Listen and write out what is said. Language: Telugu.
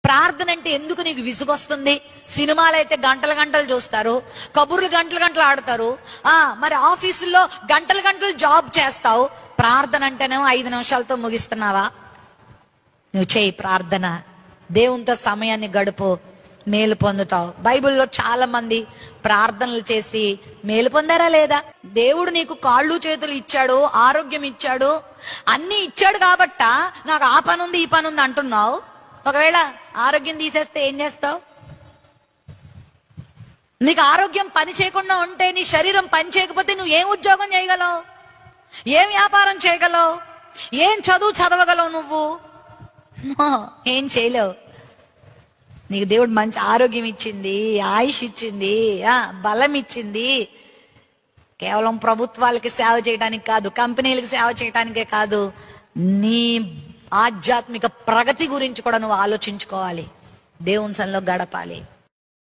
ప్రార్థన అంటే ఎందుకు నీకు విసుగొస్తుంది సినిమాలు అయితే గంటల గంటలు చూస్తారు కబుర్లు గంటలు గంటలు ఆడతారు ఆ మరి ఆఫీసుల్లో గంటలు గంటలు జాబ్ చేస్తావు ప్రార్థన అంటేనేమో ఐదు నిమిషాలతో ముగిస్తున్నావా నువ్వు చేయి ప్రార్థన దేవునితో సమయాన్ని గడుపు మేలు పొందుతావు బైబిల్లో చాలా మంది ప్రార్థనలు చేసి మేలు పొందారా లేదా దేవుడు నీకు కాళ్ళు చేతులు ఇచ్చాడు ఆరోగ్యం ఇచ్చాడు అన్ని ఇచ్చాడు కాబట్ట నాకు ఆ పని ఉంది ఈ పని ఉంది అంటున్నావు ఒకవేళ ఆరోగ్యం తీసేస్తే ఏం చేస్తావు నీకు ఆరోగ్యం పని చేయకుండా ఉంటే నీ శరీరం పని చేయకపోతే నువ్వు ఏం ఉద్యోగం చేయగలవు ఏం వ్యాపారం చేయగలవు ఏం చదువు చదవగలవు నువ్వు నో, ఏం చేయలేవు నీకు దేవుడు మంచి ఆరోగ్యం ఇచ్చింది ఆయుష్ ఇచ్చింది ఆ, బలం ఇచ్చింది కేవలం ప్రభుత్వాలకి సేవ చేయడానికి కాదు కంపెనీలకు సేవ చేయడానికే కాదు నీ ఆధ్యాత్మిక ప్రగతి గురించి కూడా నువ్వు ఆలోచించుకోవాలి దేవుని సన్నిలో గడపాలి